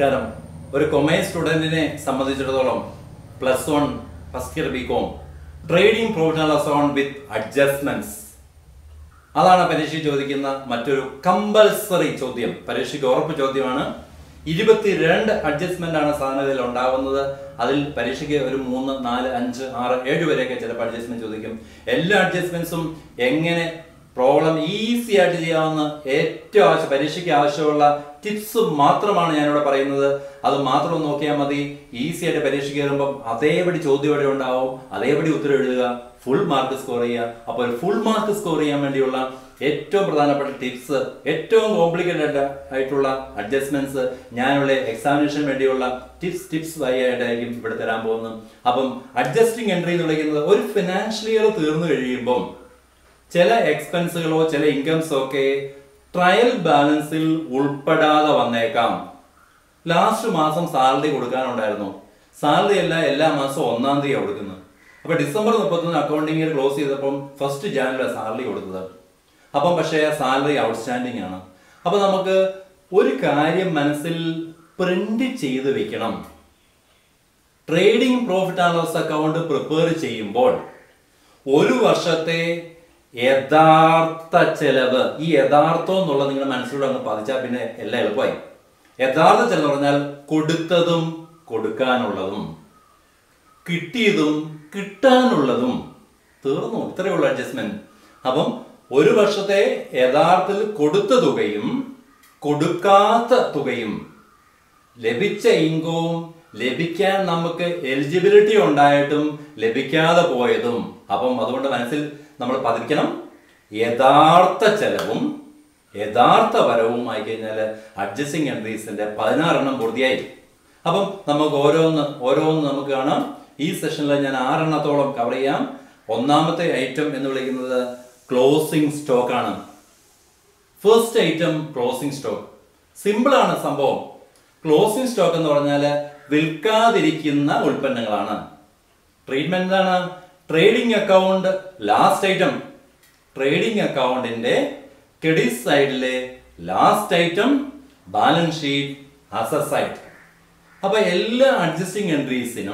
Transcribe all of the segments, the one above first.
നമസ്കാരം ഒരു കൊമേഴ്സ് സ്റ്റുഡന്റിനെ സംബന്ധിച്ചിടത്തോളം plus one first year B com trading professional account with adjustments അതാണ് പരീക്ഷ ചോദിക്കുന്ന മറ്റൊരു കമ്പൽസറി ചോദ്യം പരീക്ഷയ്ക്ക് ഉറപ്പ് ചോദ്യമാണ് ഇരുപത്തിരണ്ട് അഡ്ജസ്റ്റ്മെന്റ് ആണ് സാധനത്തിൽ ഉണ്ടാവുന്നത് അതിൽ പരീക്ഷയ്ക്ക് ഒരു മൂന്ന് നാല് അഞ്ച് ആറ് ഏഴ് വരെയൊക്കെ ചിലപ്പോൾ അഡ്ജസ്റ്റ്മെന്റ് ചോദിക്കും എല്ലാ അഡ്ജസ്റ്റ്മെന്റ്സും എങ്ങനെ പ്രോബ്ലം ഈസി ആയിട്ട് ചെയ്യാവുന്ന ഏറ്റവും ആവശ്യം പരീക്ഷയ്ക്ക് ആവശ്യമുള്ള ടിപ്സ് മാത്രമാണ് ഞാനിവിടെ പറയുന്നത് അത് മാത്രം നോക്കിയാൽ മതി ഈസി ആയിട്ട് പരീക്ഷയ്ക്ക് കയറുമ്പം അതേപടി ചോദ്യം ഇവിടെ ഉണ്ടാവും അതേപടി ഉത്തരം എഴുതുക ഫുൾ മാർക്ക് സ്കോർ ചെയ്യുക അപ്പോൾ ഫുൾ മാർക്ക് സ്കോർ ചെയ്യാൻ വേണ്ടിയുള്ള ഏറ്റവും പ്രധാനപ്പെട്ട ടിപ്സ് ഏറ്റവും കോംപ്ലിക്കേറ്റഡ് ആയിട്ടുള്ള അഡ്ജസ്റ്റ്മെന്റ്സ് ഞാനുള്ള എക്സാമിനേഷന് വേണ്ടിയുള്ള ടിപ്സ് ടിപ്സ് ആയിട്ടായിരിക്കും ഇവിടെ തരാൻ പോകുന്നത് അപ്പം അഡ്ജസ്റ്റിംഗ് എൻട്രി എന്ന് വിളിക്കുന്നത് ഒരു ഫിനാൻഷ്യൽ ഇയർ തീർന്നു കഴിയുമ്പം ചില എക്സ്പെൻസുകളോ ചില ഇൻകംസോ ഒക്കെ ട്രയൽ ബാലൻസിൽ ഉൾപ്പെടാതെ വന്നേക്കാം ലാസ്റ്റ് മാസം സാലറി കൊടുക്കാനുണ്ടായിരുന്നു സാലറി അല്ല എല്ലാ മാസവും ഒന്നാം തീയതി കൊടുക്കുന്നത് അപ്പൊ ഡിസംബർ മുപ്പത്തൊന്ന് അക്കൗണ്ടിങ് ഇയർ ക്ലോസ് ചെയ്തപ്പം ഫസ്റ്റ് ജാനുവരി സാലറി കൊടുത്തത് അപ്പം പക്ഷേ സാലറി ഔട്ട്സ്റ്റാൻഡിങ് ആണ് അപ്പൊ നമുക്ക് ഒരു കാര്യം മനസ്സിൽ പ്രിന്റ് ചെയ്ത് വെക്കണം trading profit and loss account prepare ചെയ്യുമ്പോൾ ഒരു വർഷത്തെ യഥാർത്ഥ ചെലവ് ഈ യഥാർത്ഥം എന്നുള്ളത് നിങ്ങളുടെ മനസ്സിലൂടെ അങ്ങ് പതിച്ചാൽ പിന്നെ എല്ലാം എളുപ്പമായി യഥാർത്ഥ ചെലവ് എന്ന് പറഞ്ഞാൽ കൊടുത്തതും കൊടുക്കാനുള്ളതും കിട്ടിയതും കിട്ടാനുള്ളതും തീർന്നു ഇത്രയേ ഉള്ളൂ അഡ്ജസ്റ്റ്മെന്റ് അപ്പം ഒരു വർഷത്തെ യഥാർത്ഥത്തിൽ കൊടുത്ത തുകയും കൊടുക്കാത്ത തുകയും ലഭിച്ച ഇൻകവും ലഭിക്കാൻ നമുക്ക് എലിജിബിലിറ്റി ഉണ്ടായിട്ടും ലഭിക്കാതെ പോയതും അപ്പം അതുകൊണ്ട് മനസ്സിൽ നമ്മൾ പതിക്കണം യഥാർത്ഥ ചെലവും യഥാർത്ഥ വരവും ആയി കഴിഞ്ഞാൽ അഡ്ജസ്റ്റിംഗ് എൻട്രീസിന്റെ പതിനാറെണ്ണം പൂർത്തിയായി അപ്പം നമുക്ക് ഓരോന്ന് ഓരോന്ന് നമുക്ക് കാണാം ഈ സെഷനിൽ ഞാൻ ആറെണ്ണത്തോളം കവർ ചെയ്യാം ഒന്നാമത്തെ ഐറ്റം എന്ന് വിളിക്കുന്നത് ക്ലോസിംഗ് സ്റ്റോക്ക് ആണ് first item closing stock simple ആണ് സംഭവം ക്ലോസിംഗ് സ്റ്റോക്ക് എന്ന് പറഞ്ഞാൽ വിൽക്കാതിരിക്കുന്ന ഉൽപ്പന്നങ്ങളാണ് ട്രീറ്റ്മെന്റ് എന്താണ് trading account last item trading അക്കൗണ്ടിന്റെ ക്രെഡിറ്റ് സൈഡിലെ last item balance sheet asset side അപ്പൊ എല്ലാ അഡ്ജസ്റ്റിംഗ് എൻട്രീസിനും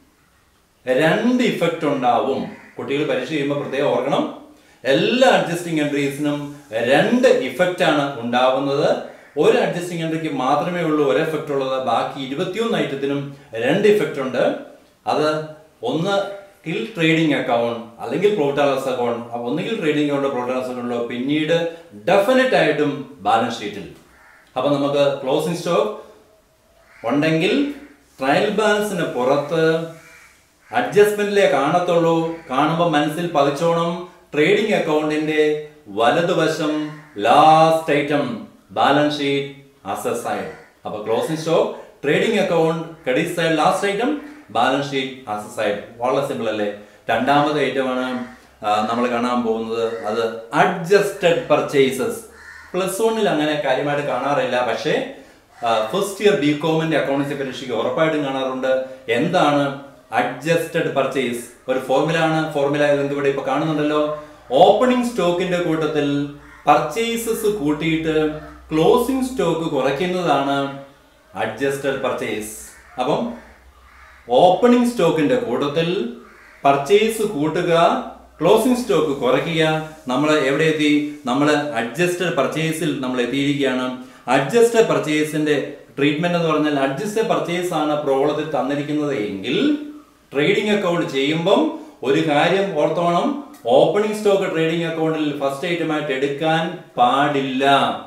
രണ്ട് ഇഫക്റ്റ് ഉണ്ടാവും കുട്ടികൾ പരീക്ഷ ചെയ്യുമ്പോൾ പ്രത്യേകം ഓർക്കണം എല്ലാ അഡ്ജസ്റ്റിംഗ് എൻട്രീസിനും രണ്ട് ഇഫക്റ്റ് ആണ് ഉണ്ടാവുന്നത് ഒരു അഡ്ജസ്റ്റിംഗ് എൻട്രിക്ക് മാത്രമേ ഉള്ളൂ ഒരു എഫക്റ്റ് ഉള്ളത് ബാക്കി ഇരുപത്തിയൊന്ന് ഐറ്റത്തിനും രണ്ട് ഇഫക്റ്റ് ഉണ്ട് അത് ഒന്ന് കിൽ ട്രേഡിംഗ് അക്കൗണ്ട് അല്ലെങ്കിൽ പ്രോഫിറ്റ് ആൻഡ് ലോസ് അക്കൗണ്ട് ഒന്നുകിൽ trading account profit and loss അക്കൗണ്ടിലോ പിന്നീട് ഡെഫിനറ്റ് ആയിട്ടും ബാലൻസ് ഷീറ്റിൽ അപ്പൊ നമുക്ക് ക്ലോസിംഗ് സ്റ്റോക്ക് ഉണ്ടെങ്കിൽ ട്രയൽ ബാലൻസിന് പുറത്ത് അഡ്ജസ്റ്റ്മെന്റിലേ കാണത്തുള്ളൂ കാണുമ്പോൾ മനസ്സിൽ പതിച്ചോണം ട്രേഡിംഗ് അക്കൗണ്ടിന്റെ വലതുവശം last item balance sheet asset side അപ്പൊ closing stock trading account credit side last item balance sheet asset side വളരെ സിമ്പിൾ അല്ലേ രണ്ടാമത്തെ ഐറ്റം ആണ് നമ്മൾ കാണാൻ പോകുന്നത് അത് അഡ്ജസ്റ്റഡ് പർച്ചേസസ് പ്ലസ് വണ്ണിൽ അങ്ങനെ കാര്യമായിട്ട് കാണാറില്ല പക്ഷേ ഫസ്റ്റ് ഇയർ ബി കോമിന്റെ അക്കൗണ്ടൻസി പരീക്ഷയ്ക്ക് ഉറപ്പായിട്ടും കാണാറുണ്ട് എന്താണ് അഡ്ജസ്റ്റഡ് പർച്ചേസ് ഒരു ഫോർമുല ആണ് ഫോർമുല നിങ്ങൾക്ക് ഇവിടെ ഇപ്പൊ കാണുന്നുണ്ടല്ലോ ഓപ്പണിംഗ് സ്റ്റോക്കിന്റെ കൂട്ടത്തിൽ പർച്ചേസസ് കൂട്ടിയിട്ട് ക്ലോസിംഗ് സ്റ്റോക്ക് കുറയ്ക്കുന്നതാണ് അഡ്ജസ്റ്റഡ് പർച്ചേസ് അപ്പം ഓപ്പണിംഗ് സ്റ്റോക്കിന്റെ കൂട്ടത്തിൽ പർച്ചേസ് കൂട്ടുക ക്ലോസിംഗ് സ്റ്റോക്ക് കുറയ്ക്കുക നമ്മൾ എവിടെ എത്തി നമ്മൾ അഡ്ജസ്റ്റഡ് പർച്ചേസിൽ നമ്മൾ എത്തിയിരിക്കുകയാണ് അഡ്ജസ്റ്റഡ് പർച്ചേസിന്റെ ട്രീറ്റ്മെന്റ് എന്ന് പറഞ്ഞാൽ അഡ്ജസ്റ്റഡ് പർച്ചേസ് ആണ് പ്രോബ്ലത്തിൽ തന്നിരിക്കുന്നത് എങ്കിൽ ട്രേഡിംഗ് അക്കൗണ്ട് ചെയ്യുമ്പം ഒരു കാര്യം ഓർത്തോണം ഓപ്പണിംഗ് സ്റ്റോക്ക് ട്രേഡിംഗ് അക്കൗണ്ടിൽ ഫസ്റ്റ് ഐറ്റമായിട്ട് എടുക്കാൻ പാടില്ല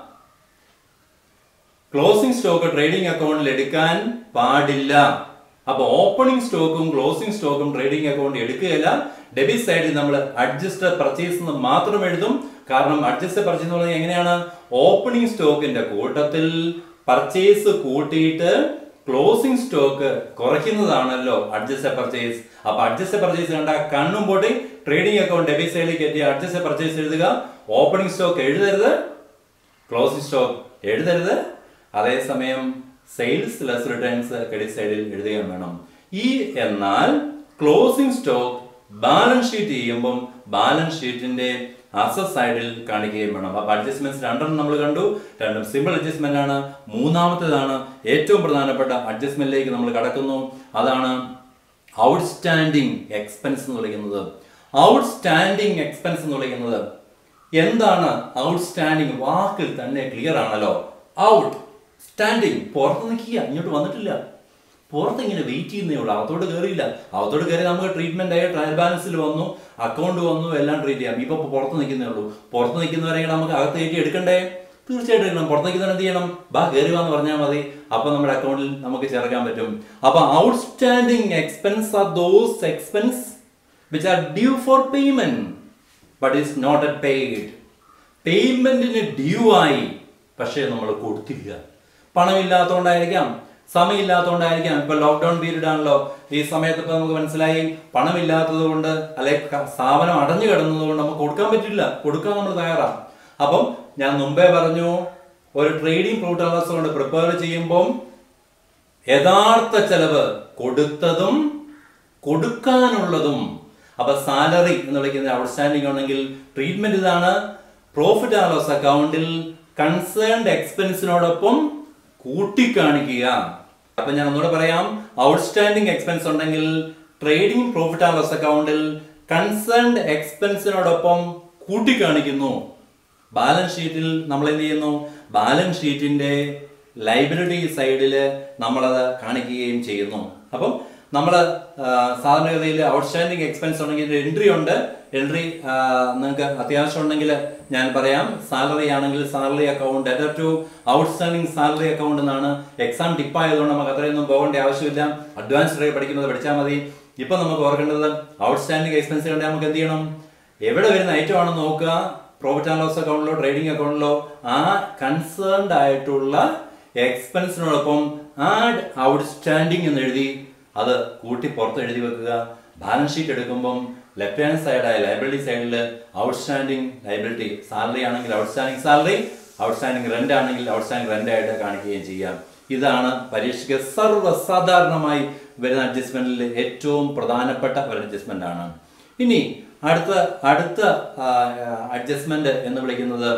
ക്ലോസിംഗ് സ്റ്റോക്ക് ട്രേഡിംഗ് അക്കൗണ്ടിൽ എടുക്കാൻ പാടില്ല അപ്പൊ ഓപ്പണിംഗ് സ്റ്റോക്കും ക്ലോസിംഗ് സ്റ്റോക്കും ട്രേഡിംഗ് അക്കൗണ്ട് എടുക്കുകയില്ല ഡെബിറ്റ് സൈഡിൽ നമ്മൾ അഡ്ജസ്റ്റഡ് പർച്ചേസ് എന്ന് മാത്രം എഴുതും കാരണം അഡ്ജസ്റ്റഡ് പർച്ചേസ് എന്ന് പറഞ്ഞാൽ എങ്ങനെയാണ് ഓപ്പണിംഗ് സ്റ്റോക്കിന്റെ കൂട്ടത്തിൽ പർച്ചേസ് കൂട്ടിയിട്ട് ക്ലോസിംഗ് സ്റ്റോക്ക് കുറയ്ക്കുന്നതാണല്ലോ അഡ്ജസ്റ്റഡ് പർച്ചേസ് അപ്പൊ അഡ്ജസ്റ്റഡ് പർച്ചേസ് കണ്ട കണ്ണും പൊട്ടി ട്രേഡിംഗ് അക്കൗണ്ട് ഡെബിറ്റ് സൈഡിൽ കയറ്റി അഡ്ജസ്റ്റഡ് പർച്ചേസ് എഴുതുക ഓപ്പണിംഗ് സ്റ്റോക്ക് എഴുതരുത് ക്ലോസിംഗ് സ്റ്റോക്ക് എഴുതരുത് അതേസമയം സെയിൽസ് ലെസ് റിട്ടേൺസ് ക്രെഡിറ്റ് സൈഡിൽ എഴുതുകയും വേണം ഈ എന്നാൽ ക്ലോസിംഗ് സ്റ്റോക്ക് ബാലൻസ് ഷീറ്റ് ചെയ്യുമ്പം ബാലൻസ് ഷീറ്റിന്റെ അസസ് സൈഡിൽ കാണിക്കുകയും വേണം അപ്പൊ അഡ്ജസ്റ്റ്മെന്റ്സ് രണ്ടെണ്ണം നമ്മൾ കണ്ടു രണ്ടും സിമ്പിൾ അഡ്ജസ്റ്റ്മെന്റ് ആണ് മൂന്നാമത്തേതാണ് ഏറ്റവും പ്രധാനപ്പെട്ട അഡ്ജസ്റ്റ്മെന്റിലേക്ക് നമ്മൾ കടക്കുന്നു അതാണ് ഔട്ട്സ്റ്റാൻഡിങ് എക്സ്പെൻസ് എന്ന് വിളിക്കുന്നത് ഔട്ട്സ്റ്റാൻഡിങ് എക്സ്പെൻസ് എന്ന് വിളിക്കുന്നത് എന്താണ് ഔട്ട്സ്റ്റാൻഡിങ് വാക്കിൽ തന്നെ ക്ലിയർ ആണല്ലോ ഔട്ട് സ്റ്റാൻഡിങ് പുറത്ത് നിൽക്കുക ഇങ്ങോട്ട് വന്നിട്ടില്ല പുറത്ത് ഇങ്ങനെ വെയിറ്റ് ചെയ്യുന്നേ ഉള്ളൂ അകത്തോട്ട് കയറിയില്ല അകത്തോട്ട് കയറി നമുക്ക് ട്രീറ്റ്മെന്റ് ആയി ട്രയൽ ബാലൻസിൽ വന്നു അക്കൗണ്ട് വന്നു എല്ലാം ട്രീറ്റ് ചെയ്യാം ഇപ്പൊ പുറത്ത് നിൽക്കുന്നേ ഉള്ളൂ പുറത്ത് നിൽക്കുന്നവരെ നമുക്ക് അകത്ത് കയറ്റി എടുക്കണ്ടേ തീർച്ചയായിട്ടും എടുക്കണം പുറത്ത് നിൽക്കുന്നവർ എന്ത് ചെയ്യണം ബാ കയറി വാന്ന് പറഞ്ഞാൽ മതി അപ്പൊ നമ്മുടെ അക്കൗണ്ടിൽ നമുക്ക് ചേർക്കാൻ പറ്റും അപ്പൊ outstanding expense are those expense which are due for payment but is not a paid പേയ്മെന്റിന് ഡ്യൂ ആയി പക്ഷേ നമ്മൾ കൊടുത്തില്ല പണമില്ലാത്തതുകൊണ്ടായിരിക്കാം സമയമില്ലാത്തതുകൊണ്ടായിരിക്കാം ഇപ്പൊ ലോക്ക്ഡൌൺ പീരീഡ് ആണല്ലോ ഈ സമയത്ത് ഇപ്പൊ നമുക്ക് മനസ്സിലായി പണമില്ലാത്തത് കൊണ്ട് അല്ലെ ക- സ്ഥാപനം അടഞ്ഞു കിടന്നത് കൊണ്ട് നമുക്ക് കൊടുക്കാൻ പറ്റില്ല കൊടുക്കാൻ നമ്മൾ തയ്യാറാണ് അപ്പം ഞാൻ മുമ്പേ പറഞ്ഞു ഒരു ട്രേഡിംഗ് ഫ്രൂട്ട് അവേഴ്സ് കൊണ്ട് പ്രിപ്പയർ ചെയ്യുമ്പം യഥാർത്ഥ ചെലവ് കൊടുത്തതും കൊടുക്കാനുള്ളതും അപ്പൊ സാലറി എന്ന് വിളിക്കുന്ന ഔട്ട്സ്റ്റാൻഡിംഗ് ഉണ്ടെങ്കിൽ ട്രീറ്റ്മെന്റ് ഇതാണ് പ്രോഫിറ്റ് ആൻഡ് ലോസ് അക്കൗണ്ടിൽ കൺസേൺഡ് എക്സ്പെൻസിനോടൊപ്പം കൂട്ടിക്കാണിക്കുക അപ്പൊ ഞാൻ ഒന്നുകൂടെ പറയാം ഔട്ട്സ്റ്റാൻഡിംഗ് എക്സ്പെൻസ് ഉണ്ടെങ്കിൽ ട്രേഡിംഗ് പ്രോഫിറ്റ് ആൻഡ് ലോസ് അക്കൗണ്ടിൽ കൺസേൺഡ് എക്സ്പെൻസിനോടൊപ്പം കൂട്ടിക്കാണിക്കുന്നു ബാലൻസ് ഷീറ്റിൽ നമ്മൾ എന്ത് ചെയ്യുന്നു ബാലൻസ് ഷീറ്റിന്റെ ലൈബ്രറി സൈഡിൽ നമ്മളത് കാണിക്കുകയും ചെയ്യുന്നു അപ്പം നമ്മൾ സാധാരണഗതിയിൽ ഔട്ട്സ്റ്റാൻഡിങ് എക്സ്പെൻസ് ഉണ്ടെങ്കിൽ എൻട്രി ഉണ്ട് എൻട്രി നിങ്ങൾക്ക് അത്യാവശ്യം ഉണ്ടെങ്കിൽ ഞാൻ പറയാം സാലറി ആണെങ്കിൽ salary account debtor to outstanding salary account എന്നാണ് എക്സാം ടിപ്പ് ആയതുകൊണ്ട് നമുക്ക് അത്രയൊന്നും പോകേണ്ട ആവശ്യമില്ല അഡ്വാൻസ്ഡ് ആയി പഠിക്കുന്നത് പഠിച്ചാൽ മതി ഇപ്പൊ നമുക്ക് ഓർക്കേണ്ടത് ഔട്ട്സ്റ്റാൻഡിങ് എക്സ്പെൻസ് കണ്ടാൽ നമുക്ക് എന്ത് ചെയ്യണം എവിടെ വരുന്ന ഐറ്റം ആണെന്ന് നോക്കുക പ്രോഫിറ്റ് ആൻഡ് ലോസ് അക്കൗണ്ടിലോ ട്രേഡിംഗ് അക്കൗണ്ടിലോ ആ കൺസേൺഡ് ആയിട്ടുള്ള എക്സ്പെൻസിനോടൊപ്പം ആഡ് ഔട്ട്സ്റ്റാൻഡിങ് എന്ന് എഴുതി അത് കൂട്ടി പുറത്ത് എഴുതി വെക്കുക ബാലൻസ് ഷീറ്റ് എടുക്കുമ്പം ലെഫ്റ്റ് ഹാൻഡ് സൈഡായ ലൈബിലിറ്റി സൈഡിൽ ഔട്ട്സ്റ്റാൻഡിങ് ലൈബിലിറ്റി സാലറി ആണെങ്കിൽ ഔട്ട്സ്റ്റാൻഡിങ് സാലറി ഔട്ട്സ്റ്റാൻഡിങ് റെന്റ് ആണെങ്കിൽ ഔട്ട്സ്റ്റാൻഡിങ് റെന്റ് ആയിട്ട് കാണിക്കുകയും ചെയ്യാം ഇതാണ് പരീക്ഷയ്ക്ക് സർവ്വസാധാരണമായി വരുന്ന അഡ്ജസ്റ്റ്മെന്റിൽ ഏറ്റവും പ്രധാനപ്പെട്ട ഒരു അഡ്ജസ്റ്റ്മെന്റ് ആണ് ഇനി അടുത്ത അടുത്ത അഡ്ജസ്റ്റ്മെന്റ് എന്ന് വിളിക്കുന്നത്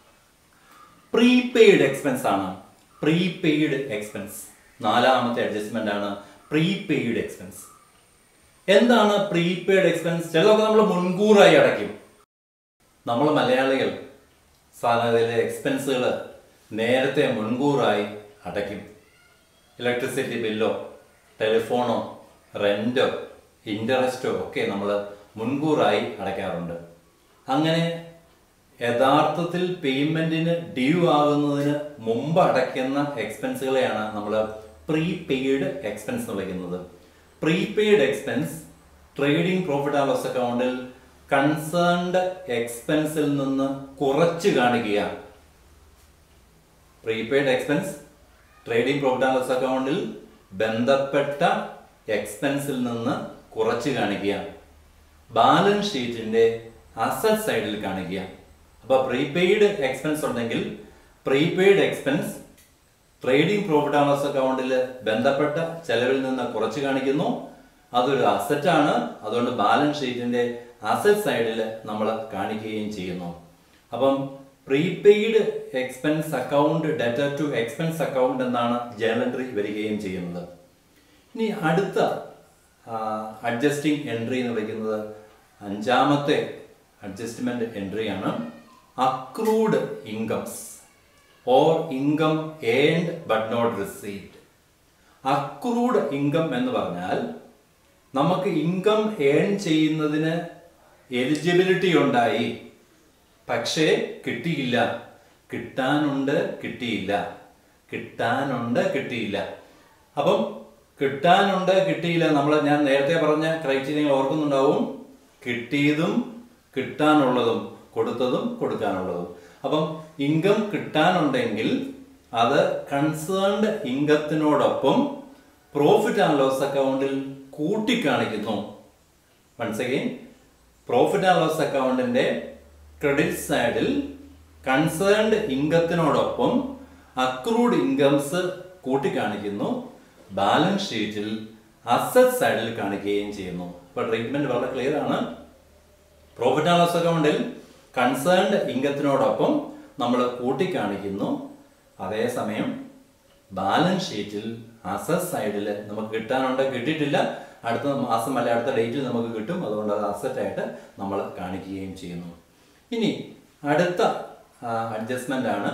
പ്രീപെയ്ഡ് എക്സ്പെൻസ് ആണ് പ്രീപെയ്ഡ് എക്സ്പെൻസ് നാലാമത്തെ അഡ്ജസ്റ്റ്മെന്റ് ആണ് പ്രീപെയ്ഡ് എക്സ്പെൻസ് എന്താണ് പ്രീപെയ്ഡ് എക്സ്പെൻസ് ചിലതൊക്കെ നമ്മൾ മുൻകൂറായി അടയ്ക്കും നമ്മൾ മലയാളികൾ സാധാരണ എക്സ്പെൻസുകൾ നേരത്തെ മുൻകൂറായി അടയ്ക്കും ഇലക്ട്രിസിറ്റി ബില്ലോ ടെലിഫോണോ റെന്റോ ഇൻട്രസ്റ്റോ ഒക്കെ നമ്മൾ മുൻകൂറായി അടയ്ക്കാറുണ്ട് അങ്ങനെ യഥാർത്ഥത്തിൽ പേയ്മെന്റിന് ഡ്യൂ ആകുന്നതിന് മുമ്പ് അടയ്ക്കുന്ന എക്സ്പെൻസുകളെയാണ് നമ്മൾ പ്രീപെയ്ഡ് എക്സ്പെൻസ് എന്ന് വിളിക്കുന്നത് prepaid expense trading profit and loss അക്കൗണ്ടിൽ കൺസേൺഡ് എക്സ്പെൻസിൽ നിന്ന് കുറച്ച് കാണിക്കുക prepaid expense trading profit and loss അക്കൗണ്ടിൽ ബന്ധപ്പെട്ട എക്സ്പെൻസിൽ നിന്ന് കുറച്ച് കാണിക്കുക ബാലൻസ് ഷീറ്റിന്റെ അസറ്റ് സൈഡിൽ കാണിക്കുക അപ്പൊ പ്രീപെയ്ഡ് എക്സ്പെൻസ് ഉണ്ടെങ്കിൽ prepaid expense trading profit and loss അക്കൗണ്ടിൽ ബന്ധപ്പെട്ട ചെലവിൽ നിന്ന് കുറച്ച് കാണിക്കുന്നു അതൊരു അസറ്റ് ആണ് അതുകൊണ്ട് ബാലൻസ് ഷീറ്റിന്റെ അസറ്റ് സൈഡിൽ നമ്മൾ കാണിക്കുകയും ചെയ്യുന്നു അപ്പം prepaid expense account debtor to expense account എന്നാണ് ജേണൽ എൻട്രി വരികയും ചെയ്യുന്നത് ഇനി അടുത്ത അഡ്ജസ്റ്റിംഗ് എൻട്രി എന്ന് വിളിക്കുന്നത് അഞ്ചാമത്തെ അഡ്ജസ്റ്റ്മെന്റ് എൻട്രിയാണ് accrued incomes or income earned but not received accrued income എന്ന് പറഞ്ഞാൽ നമുക്ക് ഇൻകം ഏൺ ചെയ്യുന്നതിന് എലിജിബിലിറ്റി ഉണ്ടായി പക്ഷേ കിട്ടിയില്ല കിട്ടാനുണ്ട് കിട്ടിയില്ല കിട്ടാനുണ്ട് കിട്ടിയില്ല അപ്പം കിട്ടാനുണ്ട് കിട്ടിയില്ല നമ്മൾ ഞാൻ നേരത്തെ പറഞ്ഞ ക്രൈറ്റീരിയ ഓർക്കുന്നുണ്ടാവും കിട്ടിയതും കിട്ടാനുള്ളതും കൊടുത്തതും കൊടുക്കാനുള്ളതും അപ്പം ഇൻകം കിട്ടാനുണ്ടെങ്കിൽ അത് കൺസേൺഡ് ഇൻകത്തിനോടൊപ്പം പ്രോഫിറ്റ് ആൻഡ് ലോസ് അക്കൗണ്ടിൽ കൂട്ടിക്കാണിക്കുന്നു once again profit and loss അക്കൗണ്ടിന്റെ ക്രെഡിറ്റ് സൈഡിൽ കൺസേൺഡ് ഇൻകത്തിനോടൊപ്പം അക്രൂഡ് ഇൻകംസ് കൂട്ടിക്കാണിക്കുന്നു ബാലൻസ് ഷീറ്റിൽ അസറ്റ് സൈഡിൽ കാണിക്കുകയും ചെയ്യുന്നു അപ്പൊ ട്രീറ്റ്മെന്റ് വളരെ ക്ലിയർ ആണ് പ്രോഫിറ്റ് ആൻഡ് ലോസ് അക്കൗണ്ടിൽ കൺസേൺഡ് ഇൻകത്തിനോടൊപ്പം നമ്മൾ കൂട്ടിക്കാണിക്കുന്നു അതേസമയം ബാലൻസ് ഷീറ്റിൽ അസസ് സൈഡിൽ നമുക്ക് കിട്ടാനുണ്ട് കിട്ടിയിട്ടില്ല അടുത്ത മാസം അല്ലെ അടുത്ത ഡേറ്റിൽ നമുക്ക് കിട്ടും അതുകൊണ്ട് അത് അസറ്റ് ആയിട്ട് നമ്മൾ കാണിക്കുകയും ചെയ്യുന്നു ഇനി അടുത്ത അഡ്ജസ്റ്റ്മെന്റ് ആണ്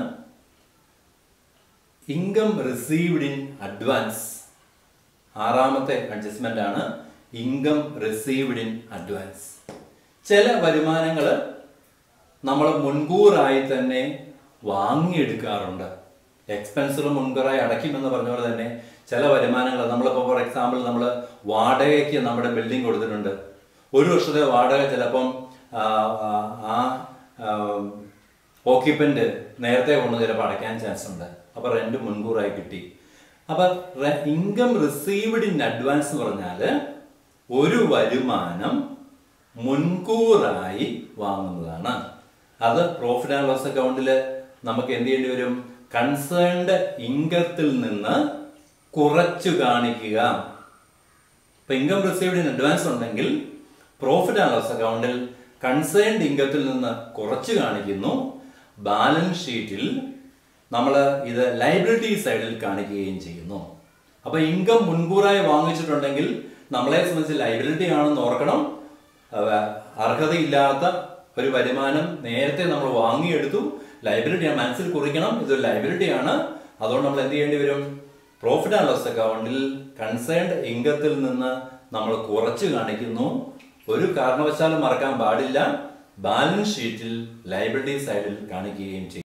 ഇൻകം റിസീവ്ഡ് ഇൻ അഡ്വാൻസ് ആറാമത്തെ അഡ്ജസ്റ്റ്മെന്റ് ആണ് ഇൻകം റിസീവ്ഡ് ഇൻ അഡ്വാൻസ് ചില വരുമാനങ്ങൾ നമ്മൾ മുൻകൂറായി തന്നെ വാങ്ങിയെടുക്കാറുണ്ട് എക്സ്പെൻസുകൾ മുൻകൂറായി അടയ്ക്കുമെന്ന് പറഞ്ഞ പോലെ തന്നെ ചില വരുമാനങ്ങൾ നമ്മളിപ്പോൾ ഫോർ എക്സാമ്പിൾ നമ്മൾ വാടകയ്ക്ക് നമ്മുടെ ബിൽഡിംഗ് കൊടുത്തിട്ടുണ്ട് ഒരു വർഷത്തെ വാടക ചിലപ്പം ആ, ആ, ആ ഓക്യുപ്പൻ്റ് നേരത്തെ കൊണ്ട് ചിലപ്പോൾ അടയ്ക്കാൻ ചാൻസ് ഉണ്ട് അപ്പോൾ റെന്റ് മുൻകൂറായി കിട്ടി അപ്പൊ ഇൻകം റിസീവ്ഡ് ഇൻ അഡ്വാൻസ് എന്ന് പറഞ്ഞാൽ ഒരു വരുമാനം മുൻകൂറായി വാങ്ങുന്നതാണ് അത് പ്രോഫിറ്റ് ആൻഡ് ലോസ് അക്കൗണ്ടിൽ നമുക്ക് എന്ത് ചെയ്യേണ്ടി വരും കൺസേൺഡ് ഇൻകത്തിൽ നിന്ന് കുറച്ചു കാണിക്കുക ഇപ്പൊ ഇൻകം റിസീവ്ഡ് ഇൻ അഡ്വാൻസ് ഉണ്ടെങ്കിൽ പ്രോഫിറ്റ് ആൻഡ് ലോസ് അക്കൗണ്ടിൽ കൺസേൺഡ് ഇൻകത്തിൽ നിന്ന് കുറച്ച് കാണിക്കുന്നു ബാലൻസ് ഷീറ്റിൽ നമ്മൾ ഇത് ലൈബിലിറ്റി സൈഡിൽ കാണിക്കുകയും ചെയ്യുന്നു അപ്പൊ ഇൻകം മുൻകൂറായി വാങ്ങിച്ചിട്ടുണ്ടെങ്കിൽ നമ്മളെ സംബന്ധിച്ച് ലൈബിലിറ്റി ആണെന്ന് ഓർക്കണം അവ അർഹതയില്ലാത്ത ഒരു വരുമാനം നേരത്തെ നമ്മൾ വാങ്ങിയെടുത്തു ലൈബിലിറ്റി മനസ്സിൽ കുറിക്കണം ഇതൊരു ലൈബിലിറ്റി ആണ് അതുകൊണ്ട് നമ്മൾ എന്ത് ചെയ്യേണ്ടി വരും പ്രോഫിറ്റ് ആൻഡ് ലോസ് അക്കൗണ്ടിൽ കൺസേൺഡ് ഇൻകത്തിൽ നിന്ന് നമ്മൾ കുറച്ച് കാണിക്കുന്നു ഒരു കാരണവശാലും മറക്കാൻ പാടില്ല ബാലൻസ് ഷീറ്റിൽ ലൈബിലിറ്റി സൈഡിൽ കാണിക്കുകയും ചെയ്യും